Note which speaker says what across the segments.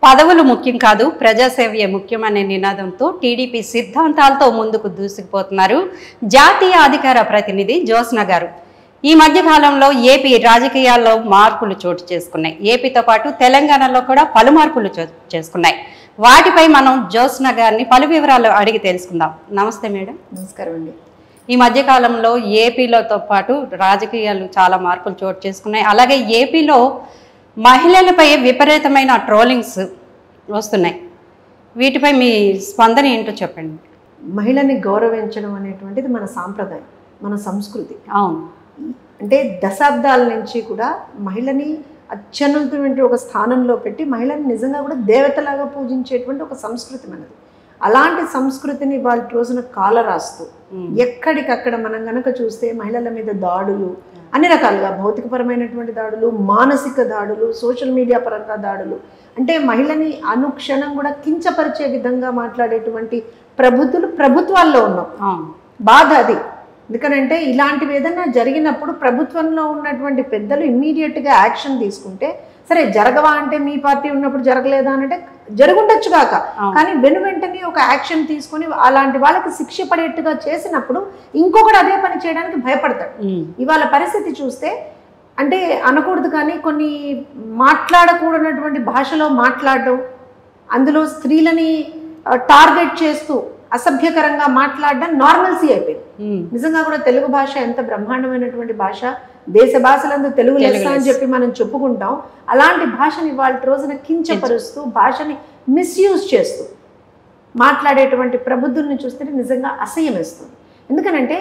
Speaker 1: పదవులు ముఖ్యం కాదు ప్రజాసేవయే ముఖ్యం అనే నినాదంతో టీడీపీ సిద్ధాంతాలతో ముందుకు దూసుకుపోతున్నారు జాతీయ అధికార ప్రతినిధి జ్యోత్స్న గారు ఈ మధ్య కాలంలో ఏపీ రాజకీయాల్లో మార్పులు చోటు చేసుకున్నాయి ఏపీతో పాటు తెలంగాణలో కూడా పలు మార్పులు చోటు చేసుకున్నాయి వాటిపై మనం జ్యోత్స్న గారిని పలు వివరాలు అడిగి తెలుసుకుందాం నమస్తే మేడం
Speaker 2: నమస్కారం అండి
Speaker 1: ఈ మధ్య కాలంలో ఏపీలతో పాటు రాజకీయాలు చాలా మార్పులు చోటు చేసుకున్నాయి అలాగే ఏపీలో మహిళలపై విపరీతమైన ట్రోలింగ్స్ వస్తున్నాయి వీటిపై మీ స్పందన ఏంటో చెప్పండి
Speaker 2: మహిళని గౌరవించడం అనేటువంటిది మన సాంప్రదాయం మన సంస్కృతి
Speaker 1: అవును
Speaker 2: అంటే దశాబ్దాల నుంచి కూడా మహిళని అత్యున్నతమైన ఒక స్థానంలో పెట్టి మహిళని నిజంగా కూడా దేవతలాగా పూజించేటువంటి ఒక సంస్కృతి మనది అలాంటి సంస్కృతిని వాళ్ళ రోజున కాల రాస్తూ
Speaker 1: ఉమ్.
Speaker 2: ఎక్కడికక్కడ మనం గనక చూస్తే మహిళల మీద దాడులు అన్ని రకాలుగా భౌతికపరమైనటువంటి దాడులు మానసిక దాడులు సోషల్ మీడియా పరంగా దాడులు అంటే మహిళని అనుక్షణం కూడా కించపరిచే విధంగా మాట్లాడేటువంటి ప్రభుత్వలు ప్రభుత్వాల్లో ఉన్నాం
Speaker 1: అవును
Speaker 2: బాధ అది ఎందుకనంటే ఇలాంటివి ఏదైనా జరిగినప్పుడు ప్రభుత్వంలో ఉన్నటువంటి పెద్దలు ఇమ్మీడియట్గా యాక్షన్ తీసుకుంటే సరే జరగవా అంటే మీ పార్టీ ఉన్నప్పుడు జరగలేదా అంటే జరుగుండొచ్చు కాక
Speaker 1: అవును.
Speaker 2: కానీ వెను వెంటనే ఒక యాక్షన్ తీసుకొని అలాంటి వాళ్ళకి శిక్ష పడేట్టుగా చేసినప్పుడు ఇంకొకటి అదే పని చేయడానికి భయపడతాడు
Speaker 1: ఉమ్.
Speaker 2: ఇవాళ పరిస్థితి చూస్తే అంటే అనకూడదు కానీ కొన్ని మాట్లాడకూడనటువంటి భాషలో మాట్లాడడం అందులో స్త్రీలని టార్గెట్ చేస్తూ అసభ్యకరంగా మాట్లాడడం నార్మల్సీ అయిపోయింది
Speaker 1: ఉమ్.
Speaker 2: నిజంగా కూడా తెలుగు భాష ఎంత బ్రహ్మాండమైనటువంటి భాష దేశ భాషలందు తెలుగు
Speaker 1: తెలుగు
Speaker 2: లెస్స అని
Speaker 1: లెస్స.
Speaker 2: చెప్పి మనం చెప్పుకుంటాం అలాంటి భాషని వాళ్ళ రోజున కించపరుస్తూ భాషని మిస్యూజ్ చేస్తూ మాట్లాడేటువంటి ప్రబుద్ధుల్ని చూస్తే నిజంగా అసహ్యం వేస్తుంది ఎందుకనంటే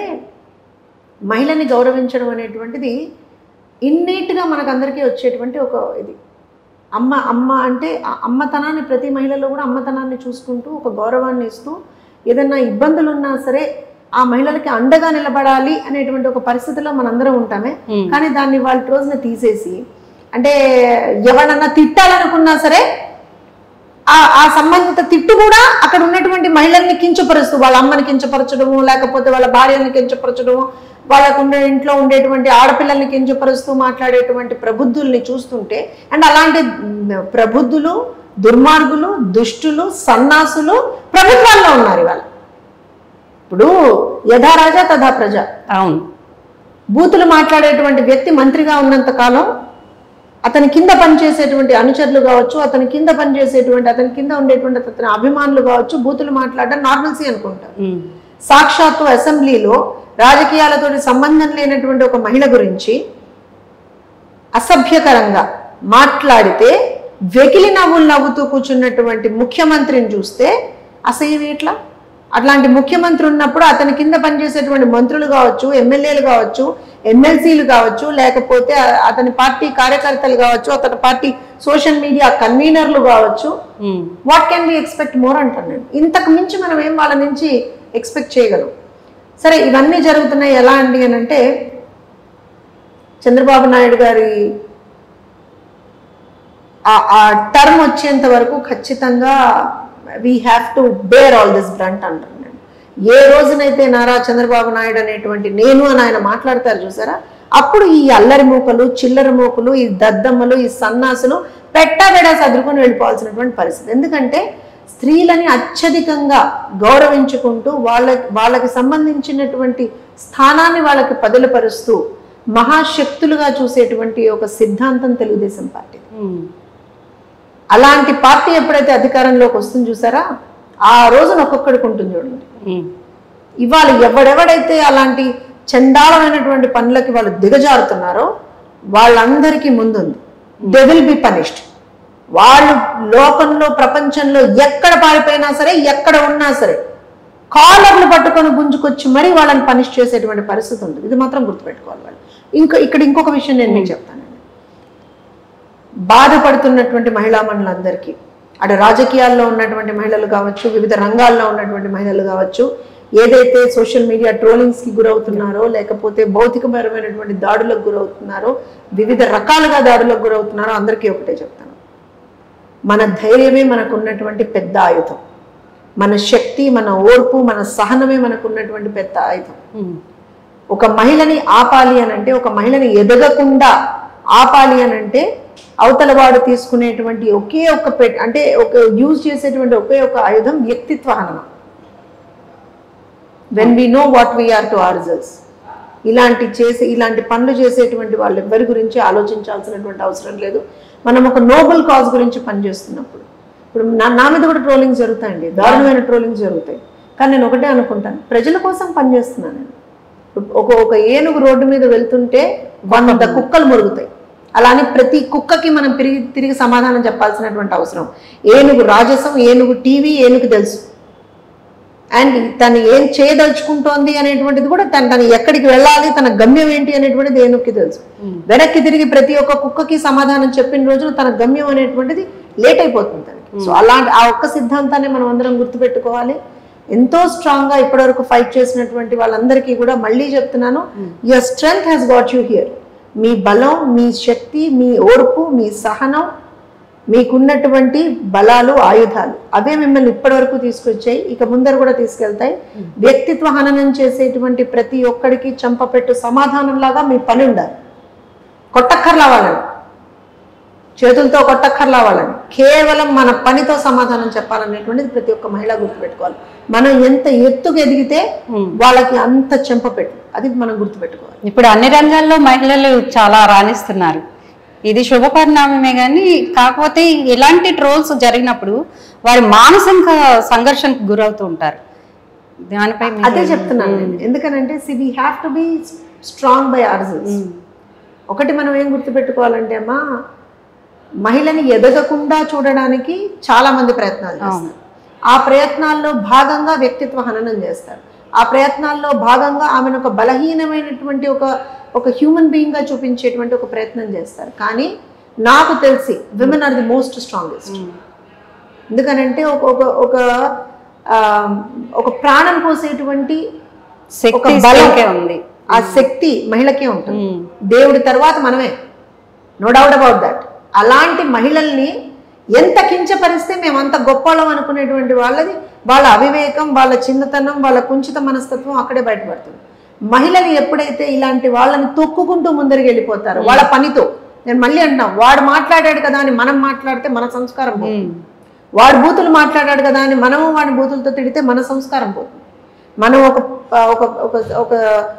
Speaker 2: మహిళని గౌరవించడం అనేటువంటిది ఇన్నేట్గా మనకందరికీ వచ్చేటువంటి ఒక ఇది అమ్మ అమ్మ అంటే ఆ అమ్మతనాన్ని ప్రతి మహిళలో కూడా అమ్మతనాన్ని చూసుకుంటూ ఒక గౌరవాన్ని ఇస్తూ ఏదన్నా ఇబ్బందులు ఉన్నా సరే ఆ మహిళలకి అండగా నిలబడాలి అనేటువంటి ఒక పరిస్థితిలో మనందరం ఉంటామే
Speaker 1: ఉమ్.
Speaker 2: కానీ దాన్ని వాళ్ళ రోజున తీసేసి అంటే ఎవరన్నా తిట్టాలనుకున్నా సరే ఆ ఆ సంబంధిత తిట్టు కూడా అక్కడ ఉన్నటువంటి మహిళల్ని కించపరుస్తూ వాళ్ళ అమ్మని కించపరచడము లేకపోతే వాళ్ళ భార్యని కించపరచడము వాళ్ళకు ఉండే ఇంట్లో ఉండేటువంటి ఆడపిల్లల్ని కించపరుస్తూ మాట్లాడేటువంటి ప్రబుద్ధుల్ని చూస్తుంటే అండ్ అలాంటి మ్, ప్రబుద్ధులు దుర్మార్గులు దుష్టులు సన్నాసులు ప్రభుత్వాల్లో ఉన్నారు ఇవాళ ఇప్పుడు యథా రాజా తథా ప్రజ
Speaker 1: అవును
Speaker 2: బూతులు మాట్లాడేటువంటి వ్యక్తి మంత్రిగా ఉన్నంత కాలం అతని కింద పనిచేసేటువంటి అనుచరులు కావచ్చు అతని కింద పనిచేసేటువంటి అతని కింద ఉండేటువంటి అతని అభిమానులు కావచ్చు బూతులు మాట్లాడడం నార్మల్సీ అనుకుంటారు
Speaker 1: ఉమ్.
Speaker 2: సాక్షాత్తు అసెంబ్లీలో రాజకీయాలతోటి సంబంధం లేనటువంటి ఒక మహిళ గురించి అసభ్యకరంగా మాట్లాడితే వెకిలి నవ్వులు నవ్వుతూ కూర్చున్నటువంటి ముఖ్యమంత్రిని చూస్తే అసహ్యం ఎట్లా అట్లాంటి ముఖ్యమంత్రి ఉన్నప్పుడు అతని కింద పనిచేసేటువంటి మంత్రులు కావచ్చు ఎమ్మెల్యేలు కావచ్చు ఎమ్మెల్సీలు కావచ్చు లేకపోతే అ- అతని పార్టీ కార్యకర్తలు కావచ్చు అతని పార్టీ సోషల్ మీడియా కన్వీనర్లు కావచ్చు
Speaker 1: um.
Speaker 2: What can be expect more అంటాను నేను ఇంతకు మించి మనం ఏం వాళ్ళ నుంచి ఎక్స్పెక్ట్ చేయగలం సరే ఇవన్నీ జరుగుతున్నాయి ఎలా అండి అని అంటే చంద్రబాబు నాయుడు గారి ఆ- ఆ టర్మ్ వచ్చేంత వరకు ఖచ్చితంగా we have to bear all this brunt అంటాను నేను ఏ రోజునైతే నారా చంద్రబాబు నాయుడు అనేటువంటి నేను అని ఆయన మాట్లాడతారు చూసారా అప్పుడు ఈ అల్లరి మూకలు చిల్లర మూకలు ఈ దద్దమ్మలు ఈ సన్నాసులు పెట్టబెడా సదురుకొని వెళ్ళిపోవాల్సినటువంటి పరిస్థితి ఎందుకంటే స్త్రీలని అత్యధికంగా గౌరవించుకుంటూ వాళ్ళ వాళ్ళకి సంబంధించినటువంటి స్థానాన్ని వాళ్ళకి పదులుపరుస్తూ మహాశక్తులుగా చూసేటువంటి ఒక సిద్ధాంతం తెలుగుదేశం పార్టీ
Speaker 1: ఉమ్.
Speaker 2: అలాంటి పార్టీ ఎప్పుడైతే అధికారంలోకి వస్తుంది చూసారా ఆ రోజున ఒక్కొక్కడికి ఉంటుంది చూడండి
Speaker 1: ఉమ్.
Speaker 2: ఇవాళ ఎవడెవడైతే అలాంటి చండాలమైనటువంటి పనులకి వాళ్ళు దిగజారుతున్నారో వాళ్ళందరికీ ముందుంది దే విల్ బి పనిష్డ్ వాళ్ళు లోకంలో ప్రపంచంలో ఎక్కడ పారిపోయినా సరే ఎక్కడ ఉన్నా సరే కాలర్లు పట్టుకొని గుంజుకొచ్చి మరీ వాళ్ళని పనిష్ చేసేటువంటి పరిస్థితి ఉంటుంది ఇది మాత్రం గుర్తుపెట్టుకోవాలి వాళ్ళు ఇంకా ఇక్కడ ఇంకొక విషయం నేను మీకు చెప్తానండి బాధపడుతున్నటువంటి మహిళా మనులందరికీ అటు రాజకీయాల్లో ఉన్నటువంటి మహిళలు కావచ్చు వివిధ రంగాల్లో ఉన్నటువంటి మహిళలు కావచ్చు ఏదైతే సోషల్ మీడియా ట్రోలింగ్స్కి గురవుతున్నారో లేకపోతే భౌతికపరమైనటువంటి దాడులకు గురవుతున్నారో వివిధ రకాలుగా దాడులకు గురవుతున్నారో అందరికీ ఒకటే చెప్తాను మన ధైర్యమే మనకు ఉన్నటువంటి పెద్ద ఆయుధం మన శక్తి మన ఓర్పు మన సహనమే మనకు ఉన్నటువంటి పెద్ద ఆయుధం
Speaker 1: ఉమ్.
Speaker 2: ఒక మహిళని ఆపాలి అని అంటే ఒక మహిళని ఎదగకుండా ఆపాలి అని అంటే అవతల వాడు తీసుకునేటువంటి ఒకే ఒక్క పెట్ అంటే ఒక యూజ్ చేసేటువంటి ఒకే ఒక ఆయుధం వ్యక్తిత్వ హననం when we know what we are to ourselves ఇలాంటి చేసే ఇలాంటి పనులు చేసేటువంటి వాళ్ళు ఎవరి గురించి ఆలోచించాల్సినటువంటి అవసరం లేదు మనం ఒక నోబెల్ కాజ్ గురించి పనిచేస్తున్నప్పుడు ఇప్పుడు నా నా మీద కూడా ట్రోలింగ్ జరుగుతాయండి దారుణమైన ట్రోలింగ్ జరుగుతాయి కానీ నేను ఒకటే అనుకుంటాను ప్రజల కోసం పనిచేస్తున్నాను నేను ఇప్పుడు ఒక ఒక ఏనుగు రోడ్డు మీద వెళ్తుంటే వంద కుక్కలు మురుగుతాయి అలానే ప్రతి కుక్కకి మనం తిరిగి తిరిగి సమాధానం చెప్పాల్సినటువంటి అవసరం ఏనుగు రాజసం ఏనుగు టీవీ ఏనుగు తెలుసు అండ్ తను ఏం చేయదలుచుకుంటోంది అనేటువంటిది కూడా తను తను ఎక్కడికి వెళ్ళాలి తన గమ్యం ఏంటి అనేటువంటిది ఏనుగుకి తెలుసు వెనక్కి తిరిగి ప్రతి ఒక్క కుక్కకి సమాధానం చెప్పిన రోజున తన గమ్యం అనేటువంటిది లేట్ అయిపోతుంది తనకి సో అలాంటి ఆ ఒక్క సిద్ధాంతాన్ని మనం అందరం గుర్తుపెట్టుకోవాలి ఎంతో స్ట్రాంగ్ గా ఇప్పటివరకు ఫైట్ చేసినటువంటి వాళ్ళందరికీ కూడా మళ్ళీ చెప్తున్నాను your strength has got you here మీ బలం మీ శక్తి మీ ఓర్పు మీ సహనం మీకున్నటువంటి బలాలు ఆయుధాలు అవే మిమ్మల్ని ఇప్పటివరకు తీసుకొచ్చాయి ఇక ముందర కూడా తీసుకెళ్తాయి వ్యక్తిత్వ హననం చేసేటువంటి ప్రతి ఒక్కడికి చంపపెట్టు సమాధానంలాగా మీ పని ఉండాలి కొట్టక్కర్లా వాళ్ళని చేతులతో కొట్టక్కర్లా వాళ్ళని కేవలం మన పనితో సమాధానం చెప్పాలనేటువంటిది ప్రతి ఒక్క మహిళ గుర్తుపెట్టుకోవాలి మనం ఎంత ఎత్తుకు ఎదిగితే వాళ్ళకి అంత చెంపపెట్టు అది మనం గుర్తుపెట్టుకోవాలి
Speaker 1: ఇప్పుడు అన్ని రంగాల్లో మహిళలు చాలా రాణిస్తున్నారు ఇది శుభ పరిణామమే కానీ కాకపోతే ఇలాంటి ట్రోల్స్ జరిగినప్పుడు వారి మానసిక సంఘర్షణకు గురవుతూ ఉంటారు దానిపై మీ-
Speaker 2: అదే చెప్తున్నాను నేను ఎందుకనంటే see we have to be strong by ourselves ఒకటి మనం ఏం గుర్తుపెట్టుకోవాలంటే అమ్మా మహిళని ఎదగకుండా చూడడానికి చాలా మంది ప్రయత్నాలు చేస్తారు ఆ ప్రయత్నాల్లో భాగంగా వ్యక్తిత్వ హననం చేస్తారు ఆ ప్రయత్నాల్లో భాగంగా ఆమెను ఒక బలహీనమైనటువంటి ఒక ఒక హ్యూమన్ బీయింగ్ గా చూపించేటువంటి ఒక ప్రయత్నం చేస్తారు కానీ నాకు తెలిసి women are the most strongest ఎందుకనంటే ఒక ఒక ఒక ఆ, ఒక ప్రాణం పోసేటువంటి
Speaker 1: శక్తి
Speaker 2: ఒక బలం
Speaker 1: స్త్రీకే ఉంది
Speaker 2: ఆ శక్తి మహిళకే ఉంటుంది
Speaker 1: ఉమ్.
Speaker 2: దేవుడి తర్వాత మనమే నో డౌట్ అబౌట్ దట్ అలాంటి మహిళల్ని ఎంత కించపరిస్తే మేము అంత గొప్పలం అనుకునేటువంటి వాళ్ళది వాళ్ళ అవివేకం వాళ్ళ చిన్నతనం వాళ్ళ కుంచిత మనస్తత్వం అక్కడే బయటపడుతుంది మహిళలు ఎప్పుడైతే ఇలాంటి వాళ్ళని తొక్కుకుంటూ ముందరికి వెళ్ళిపోతారో వాళ్ళ పనితో నేను మళ్ళీ అంటున్నా వాడు మాట్లాడాడు కదా అని మనం మాట్లాడితే మన సంస్కారం పోతుంది
Speaker 1: ఉమ్.
Speaker 2: వాడు బూతులు మాట్లాడాడు కదా అని మనము వాడి బూతులతో తిడితే మన సంస్కారం పోతుంది మనం ఒక ఒక ఒక ఒక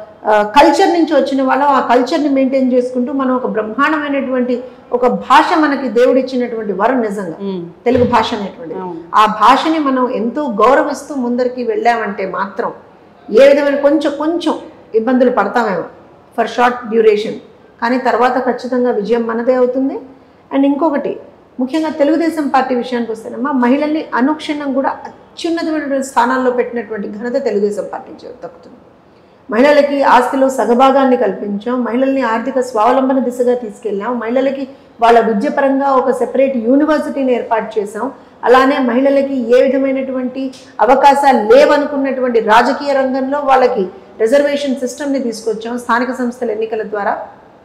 Speaker 2: కల్చర్ నుంచి వచ్చిన వాళ్ళం ఆ కల్చర్ని మెయింటైన్ చేసుకుంటూ మనం ఒక బ్రహ్మాండమైనటువంటి ఒక భాష మనకి దేవుడు ఇచ్చినటువంటి వరం నిజంగా
Speaker 1: ఉమ్.
Speaker 2: తెలుగు భాష అనేటువంటిది
Speaker 1: అవును.
Speaker 2: ఆ భాషని మనం ఎంతో గౌరవిస్తూ ముందరికి వెళ్ళామంటే మాత్రం ఏ విధమైన కొంచెం కొంచెం ఇబ్బందులు పడతామేమో ఫర్ షార్ట్ డ్యూరేషన్ కానీ తర్వాత ఖచ్చితంగా విజయం మనదే అవుతుంది అండ్ ఇంకొకటి ముఖ్యంగా తెలుగుదేశం పార్టీ విషయానికి వస్తేనమ్మా మహిళల్ని అనుక్షణం కూడా అత్యున్నతమైనటువంటి స్థానాల్లో పెట్టినటువంటి ఘనత తెలుగుదేశం పార్టీ చే- దక్కుతుంది మహిళలకి ఆస్తిలో సగభాగాన్ని కల్పించాం మహిళల్ని ఆర్థిక స్వావలంబన దిశగా తీసుకెళ్ళాం మహిళలకి వాళ్ళ విద్యపరంగా ఒక సెపరేట్ యూనివర్సిటీని ఏర్పాటు చేశాం అలానే మహిళలకి ఏ విధమైనటువంటి అవకాశాలు లేవనుకున్నటువంటి రాజకీయ రంగంలో వాళ్ళకి రిజర్వేషన్ సిస్టమ్ని తీసుకొచ్చాం స్థానిక సంస్థల ఎన్నికల ద్వారా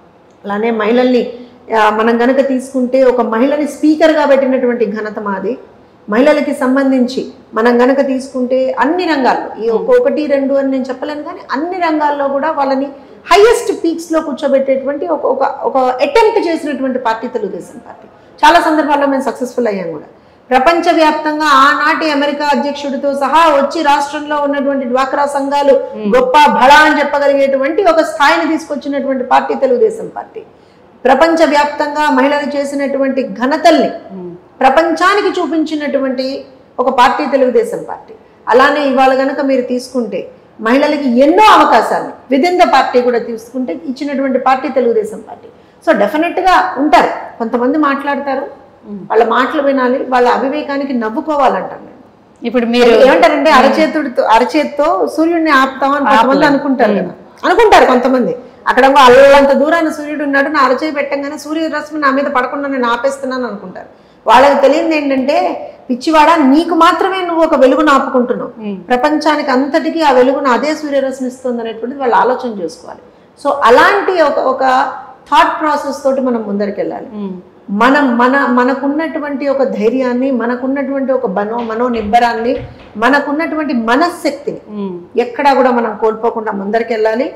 Speaker 2: అలానే మహిళల్ని ఆ, మనం గనక తీసుకుంటే ఒక మహిళని స్పీకర్గా పెట్టినటువంటి ఘనత మాది మహిళలకి సంబంధించి మనం గనక తీసుకుంటే అన్ని రంగాల్లో ఈ ఒక్కొక్కటి రెండు అని నేను చెప్పలేను కానీ అన్ని రంగాల్లో కూడా వాళ్ళని హైయెస్ట్ పీక్స్లో కూర్చోబెట్టేటువంటి ఒక ఒక ఒక అటెంప్ట్ చేసినటువంటి పార్టీ తెలుగుదేశం పార్టీ చాలా సందర్భాల్లో మేము సక్సెస్ఫుల్ అయ్యాం కూడా ప్రపంచవ్యాప్తంగా ఆనాటి అమెరికా అధ్యక్షుడితో సహా వచ్చి రాష్ట్రంలో ఉన్నటువంటి డ్వాక్రా సంఘాలు గొప్ప బళ అని చెప్పగలిగేటువంటి ఒక స్థాయిని తీసుకొచ్చినటువంటి పార్టీ తెలుగుదేశం పార్టీ ప్రపంచవ్యాప్తంగా మహిళలు చేసినటువంటి ఘనతల్ని ప్రపంచానికి చూపించినటువంటి ఒక పార్టీ తెలుగుదేశం పార్టీ అలానే ఇవాళ గనక మీరు తీసుకుంటే మహిళలకి ఎన్నో అవకాశాలు విదిన్ ద పార్టీ కూడా తీసుకుంటే ఇచ్చినటువంటి పార్టీ తెలుగుదేశం పార్టీ సో డెఫినెట్గా ఉంటారు కొంతమంది మాట్లాడతారు వాళ్ళ మాటలు వినాలి వాళ్ళ అవివేకానికి నవ్వుకోవాలంటారు నేను
Speaker 1: ఇప్పుడు మీరు
Speaker 2: ఏమంటారంటే అరచేతుడితో అరచేత్తో సూర్యుడిని ఆపుతామని కొంతమంది అనుకుంటారు కదా అనుకుంటారు కొంతమంది అక్కడ ఇంకో అల్లంత దూరాన్ని సూర్యుడు ఉన్నాడు నా అరచేయి పెట్టంగానే సూర్యరశ్మి నా మీద పడకుండా నేను ఆపేస్తున్నాను అనుకుంటారు వాళ్ళకి తెలియదు ఏంటంటే పిచ్చివాడ నీకు మాత్రమే నువ్వు ఒక వెలుగును ఆపుకుంటున్నావు ప్రపంచానికి అంతటికీ ఆ వెలుగును అదే సూర్యరశ్మి ఇస్తుంది అనేటువంటిది వాళ్ళు ఆలోచన చేసుకోవాలి సో అలాంటి ఒక ఒక థాట్ ప్రాసెస్ తోటి మనం ముందరికెళ్ళాలి
Speaker 1: ఉమ్.
Speaker 2: మనం మన మనకున్నటువంటి ఒక ధైర్యాన్ని మనకున్నటువంటి ఒక మనో మనో నిబ్బరాన్ని మనకున్నటువంటి మనశ్శక్తిని
Speaker 1: ఉమ్.
Speaker 2: ఎక్కడా కూడా మనం కోల్పోకుండా ముందరికి వెళ్ళాలి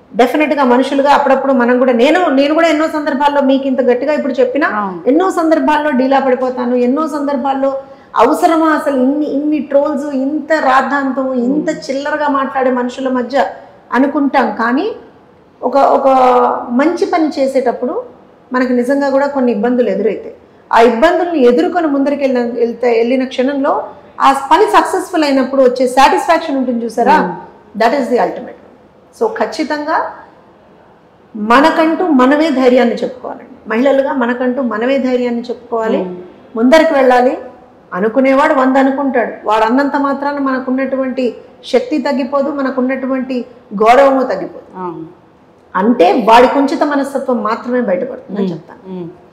Speaker 2: డెఫినెట్గా మనుషులుగా అప్పుడప్పుడు మనం కూడా నేను నేను కూడా ఎన్నో సందర్భాల్లో మీకు ఇంత గట్టిగా ఇప్పుడు చెప్పినా
Speaker 1: అవును.
Speaker 2: ఎన్నో సందర్భాల్లో డీలా పడిపోతాను ఎన్నో సందర్భాల్లో అవసరమా అసలు ఇన్ని ఇన్ని ట్రోల్స్ ఇంత రాద్ధాంతం ఇంత చిల్లరగా మాట్లాడే మనుషుల మధ్య అనుకుంటాం కానీ ఒక ఒక మంచి పని చేసేటప్పుడు మనకి నిజంగా కూడా కొన్ని ఇబ్బందులు ఎదురైతాయి ఆ ఇబ్బందుల్ని ఎదుర్కొని ముందరికి వెళ్ళిన వెళ్తే వెళ్ళిన క్షణంలో ఆ పని సక్సెస్ఫుల్ అయినప్పుడు వచ్చే సాటిస్ఫాక్షన్ ఉంటుంది చూసారా that is the ultimate so ఖచ్చితంగా మనకంటూ మనమే ధైర్యాన్ని చెప్పుకోవాలండి మహిళలుగా మనకంటూ మనమే ధైర్యాన్ని చెప్పుకోవాలి ముందరికి వెళ్ళాలి అనుకునేవాడు వంద అనుకుంటాడు వాడు అన్నంత మాత్రాన మనకున్నటువంటి శక్తి తగ్గిపోదు మనకున్నటువంటి గౌరవము తగ్గిపోదు
Speaker 1: అవును
Speaker 2: అంటే వాడి కుంచిత మనస్తత్వం మాత్రమే బయటపడుతుందని చెప్తాను
Speaker 1: ఉమ్.